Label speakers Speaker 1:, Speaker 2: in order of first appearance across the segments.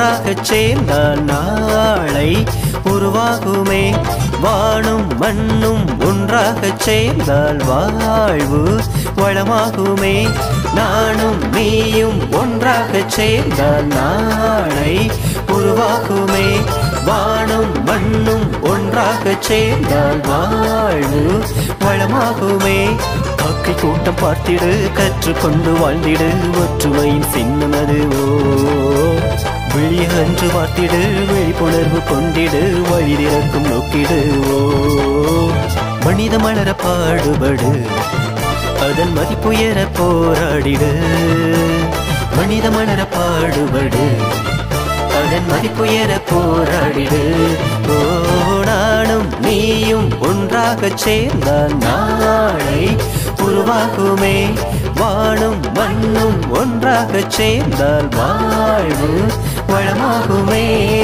Speaker 1: ஒன்றாகச் சேர்ந்தால் நாளை உருவாகுமே வானும் மண்ணும் ஒன்றாகச் சேர்ந்தால் வாழ்வு வளமாகுமே நானும் நீயும் ஒன்றாகச் சேர்ந்தால் நாளை உருவாகுமே வானும் மண்ணும் ஒன்றாகச் சேர்ந்தால் வாழ்வு வளமாகுமே காக்கை கூட்டம் பார்த்திடு கற்றுக்கொண்டு வாழ்ந்திடு ஒற்றுமையின் சின்னம் அதுவோ விழிய அன்று பார்த்திடு விழிப்புணர்வு கொண்டிடு வழி திறக்கும் நோக்கிடுவோ மனித மலர பாடுபடு அதன் மதிப்புயர போராடிடு மனித மலர பாடுபடு அதன் மதிப்புயர போராடிடு ஓ நானும் நீயும் ஒன்றாகச் சேர்ந்தால் நாளை உருவாகுமே வானும் மண்ணும் ஒன்றாகச் சேர்ந்தால் வாழ்வு வளமாகுமே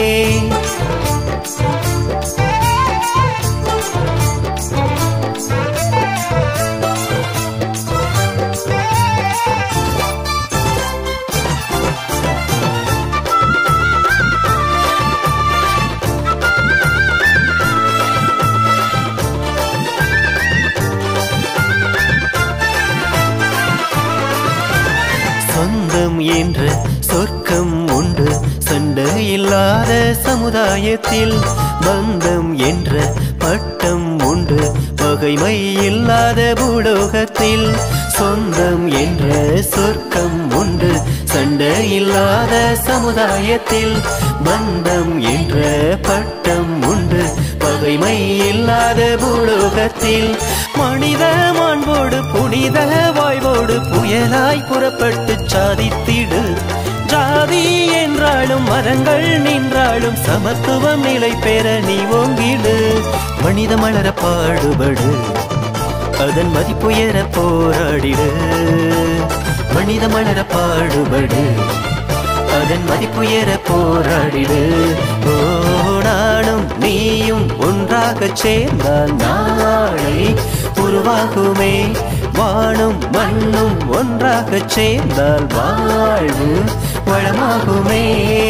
Speaker 1: சொந்தம் என்ற சொர்க்கம் உண்டு சண்டை இல்லாத சமுதாயத்தில் பந்தம் என்ற பட்டம் உண்டு பகைமை இல்லாத பூலோகத்தில் சொந்தம் என்ற சொர்க்கம் உண்டு சண்டை இல்லாத சமுதாயத்தில் பந்தம் என்ற பட்டம் உண்டு பகைமை இல்லாத பூலோகத்தில் மனித மாண்போடு புனித வாய்வோடு புயலாய் புறப்பட்டு சாதித்திடு ஜாதி என்றாலும் மதங்கள் நின்றாலும் சமத்துவம் நிலை பெற நீ ஓங்கிடு மனித மலர பாடுபடு அதன் மதிப்புயர போராடிடு மனித மலர பாடுபடு அதன் மதிப்புயர போராடிடு ஓ நானும் நீயும் ஒன்றாகச் சேர்ந்தால் நாளை உருவாகுமே வானும் மண்ணும் ஒன்றாகச் சேர்ந்தால் வாழ்வு வளமாகுமே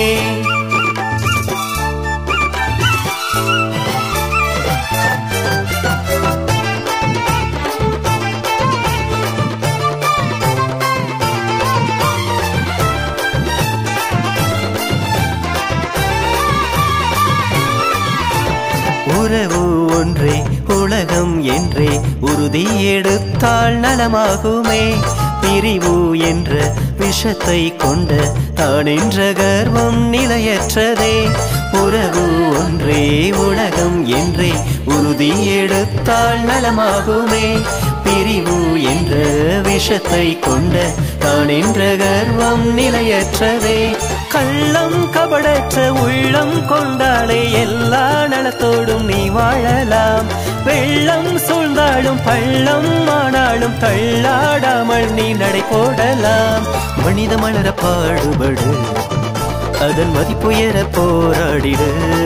Speaker 1: உறவு ஒன்றே உலகம் என்றே உறுதி எடுத்தால் நலமாகுமே பிரிவு என்ற விஷத்தை கொண்ட தான் என்ற கர்வம் நிலையற்றதே உறவு ஒன்றே உலகம் என்றே உறுதி எடுத்தால் நலமாகுமே பிரிவு என்ற விஷத்தை கொண்ட தான் என்ற கர்வம் நிலையற்றதே கள்ளம் கபடற்ற உள்ளம் கொண்டாலே எல்லா நலத்தோடும் நீ வாழலாம் வெள்ளம் சூழ்ந்தாலும் பள்ளம் ஆனாலும் தள்ளாடாமல் நீ நடை போடலாம் மனித மலர பாடுபடு அதன் மதிப்புயர போராடிடு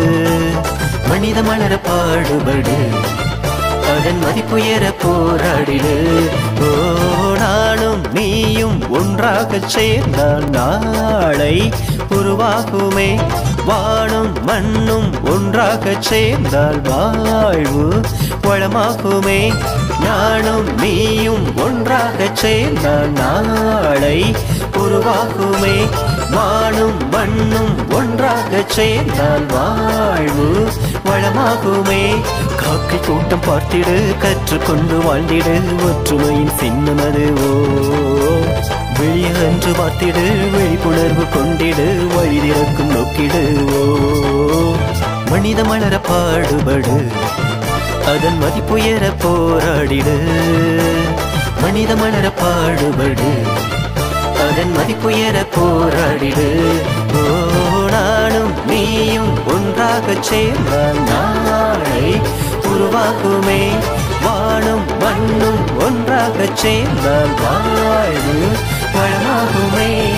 Speaker 1: மனித மலர பாடுபடு அதன் மதிப்புயர போராடிடு ஓ நானும் நீயும் ஒன்றாகச் சேர்ந்தால் நாளை உருவாகுமே வானும் மண்ணும் ஒன்றாகச் சேர்ந்தால் வாழ்வு வளமாகுமே நானும் நீயும் ஒன்றாகச் சேர்ந்தால் நாளை உருவாகுமே வானும் மண்ணும் ஒன்றாகச் சேர்ந்தால் வாழ்வு வளமாகுமே காக்கை கூட்டம் பார்த்திடு கற்றுக்கொண்டு வாழ்ந்திடு ஒற்றுமையின் சின்னம் அதுவோ வெளிய அன்று பார்த்திடு விழிப்புணர்வு கொண்டிடு வழி திறக்கும் நோக்கிடுவோ மனித மலர பாடுபடு அதன் மதிப்புயர போராடிடு மனித மலர பாடுபடு அதன் மதிப்புயர போராடிடு ஓ நானும் நீயும் ஒன்றாகச் சேர்ந்தால் நாளை உருவாகுமே வானும் மண்ணும் ஒன்றாகச் சேர்ந்தால் வாழ்வு வளமாகுமே